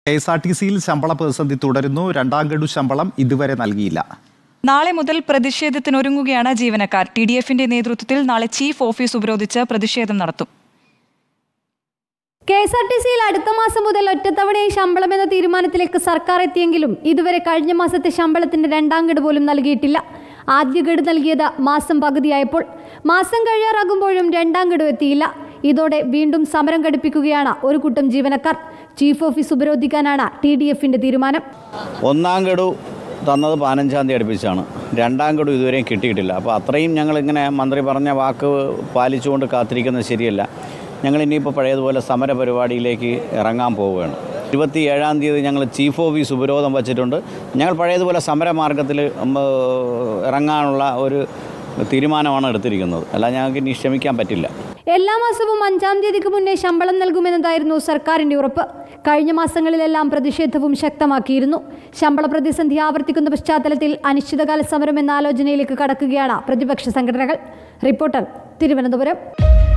K S R T സിയിൽ ശമ്പള പ്രതിസന്ധി തുടരുന്നു രണ്ടാം ഗഡു ശമ്പളം ഇതുവരെ നൽകിയില്ല നാളെ മുതൽ പ്രതിഷേധത്തിനൊരുങ്ങുകയാണ് ജീവനക്കാർ ടി ഡി എഫിന്റെ നേതൃത്വത്തിൽ നാളെ ചീഫ് ഓഫീസ് ഉപരോധിച്ച് പ്രതിഷേധം നടത്തും കെ എസ് ആർ ടി സിയിൽ അടുത്ത മാസം മുതൽ ഒറ്റത്തവണയായി ശമ്പളം എന്ന തീരുമാനത്തിലേക്ക് സർക്കാർ എത്തിയെങ്കിലും ഇതുവരെ കഴിഞ്ഞ മാസത്തെ ശമ്പളത്തിന്റെ രണ്ടാം ഗഡു പോലും നൽകിയിട്ടില്ല ആദ്യ ഗഡു നൽകിയത് മാസം പകുതിയായപ്പോൾ മാസം കഴിയാറാകുമ്പോഴും രണ്ടാം ഗഡു എത്തിയില്ല ഇതോടെ വീണ്ടും സമരം ഘടിപ്പിക്കുകയാണ് ഒരു കൂട്ടം ജീവനക്കാർ ചീഫ് ഓഫീസ് ഉപരോധിക്കാനാണ് ടി ഡി എഫിന്റെ തീരുമാനം ഒന്നാം ഗഡു തന്നത് പതിനഞ്ചാം തീയതി അടുപ്പിച്ചാണ് രണ്ടാം ഗഡു ഇതുവരെയും കിട്ടിയിട്ടില്ല അപ്പോൾ അത്രയും ഞങ്ങളിങ്ങനെ മന്ത്രി പറഞ്ഞ വാക്ക് പാലിച്ചുകൊണ്ട് കാത്തിരിക്കുന്നത് ശരിയല്ല ഞങ്ങൾ ഇനിയിപ്പോൾ പഴയതുപോലെ സമര പരിപാടിയിലേക്ക് ഇറങ്ങാൻ പോവുകയാണ് ഇരുപത്തി ഏഴാം തീയതി ഞങ്ങൾ ചീഫ് ഓഫീസ് ഉപരോധം വച്ചിട്ടുണ്ട് ഞങ്ങൾ പഴയതുപോലെ സമരമാർഗത്തിൽ ഉം, ഇറങ്ങാനുള്ള ഒരു തീരുമാനമാണ് എടുത്തിരിക്കുന്നത് അല്ല ഞങ്ങൾക്ക് ഇനി ക്ഷമിക്കാൻ പറ്റില്ല എല്ലാ മാസവും അഞ്ചാം തീയതിക്ക് മുന്നേ ശമ്പളം നൽകുമെന്നതായിരുന്നു സർക്കാരിന്റെ ഉറപ്പ് കഴിഞ്ഞ മാസങ്ങളിലെല്ലാം പ്രതിഷേധവും ശക്തമാക്കിയിരുന്നു ശമ്പള പ്രതിസന്ധി ആവർത്തിക്കുന്ന പശ്ചാത്തലത്തിൽ അനിശ്ചിതകാല സമരം എന്ന ആലോചനയിലേക്ക് കടക്കുകയാണ് പ്രതിപക്ഷ സംഘടനകൾ റിപ്പോർട്ടർ തിരുവനന്തപുരം